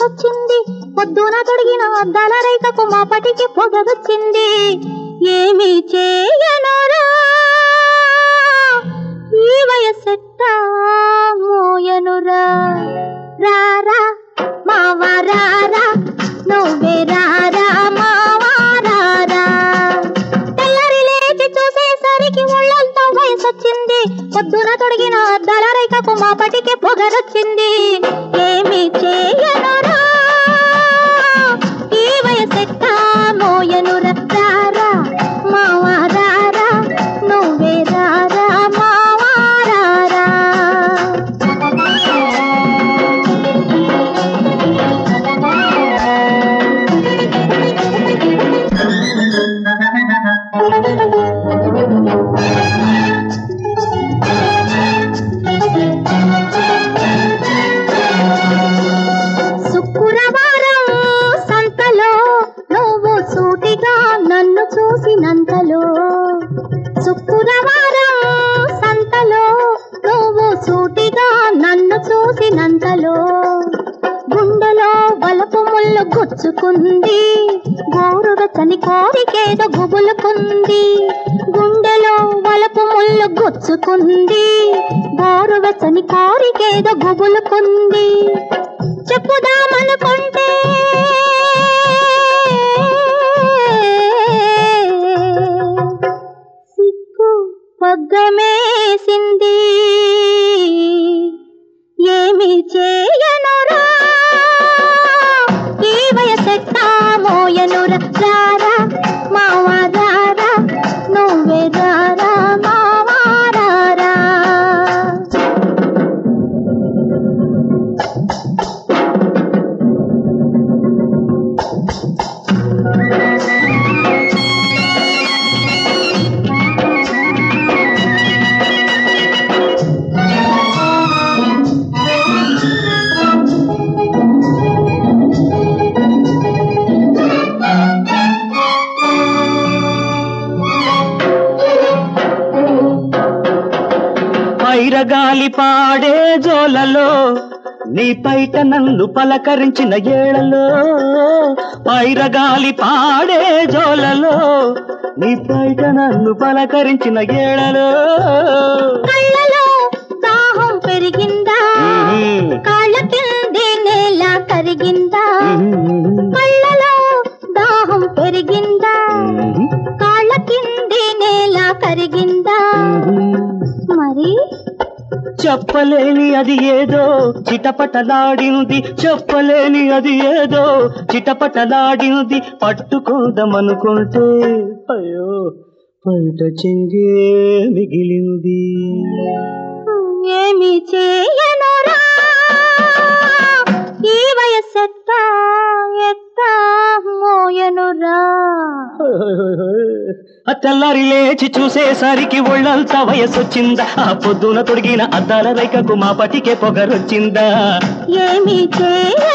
వయసొచ్చింది పొద్దున తొడిగిన అద్దాల రేఖకు మా పటికి పొగరొచ్చింది ఏమి చేయనురా ఈ వయసెట్టా మోయనురా రారా మావా రారా నువ్వే రారా మావా రారా తెల్లరి లేచి చూసేసరికి ఒళ్ళంతా వయసొచ్చింది పొద్దున తొడిగిన అద్దాల రేఖకు మా పటికి పొగరొచ్చింది ఏమి చేయనురా ఈ వయసెట్టా మోయనురా రారా మావా రారా నువ్వే రారా మావా రారా శుక్రవారం సంతలో నువ్వు సూటిగా నన్ను చూసినంతలో శుక్రవారం సంతలో నువ్వు సూటిగా నన్ను చూసినంతలో గుండెలో వలపు ముళ్ళు గుచ్చుకుంది గోరువెచ్చని కోరికేదో గుబులుకుంది గుండెలో వలపు ముళ్ళు గుచ్చుకుంది గోరువెచ్చని కోరికేదో గుబులుకుంది చెప్పుదామనుకుంటే సిగ్గు పగ్గమేసింది ఏమి చేయనురా ఈ వయసెట్టా మోయనురా రారా మావా రారా నువ్వే రారా మావా రారా పైరగాలి పాడే జోలలో నీ పైట నన్ను పలకరించిన ఏళలో పైరగాలి పాడే జోలలో నీ పైట నన్ను పలకరించిన ఏళలో కళ్ళలో దాహం పెరిగిందా కాళ్ళ కిందే నేల కరిగిందా కళ్ళలో దాహం పెరిగిందా కాళ్ళ కిందే నేల కరిగిందా మరి చెప్పలేని అది ఏదో చిటపటలాడింది చెప్పలేని అది ఏదో చిటపటలాడింది పట్టుకుందామనుకుంటే అయ్యో బయట చెంగే మిగిలింది ఏమి చేయనురా ఈ వయసెట్టా ఎట్టా మోయనురా ఆ తెల్లారి లేచి చూసేసరికి ఒళ్ళంతా వయసొచ్చిందా ఆ పొద్దున తొడిగిన అద్దాల రేఖకు మా పటికే పొగరొచ్చిందా ఏమి చేయ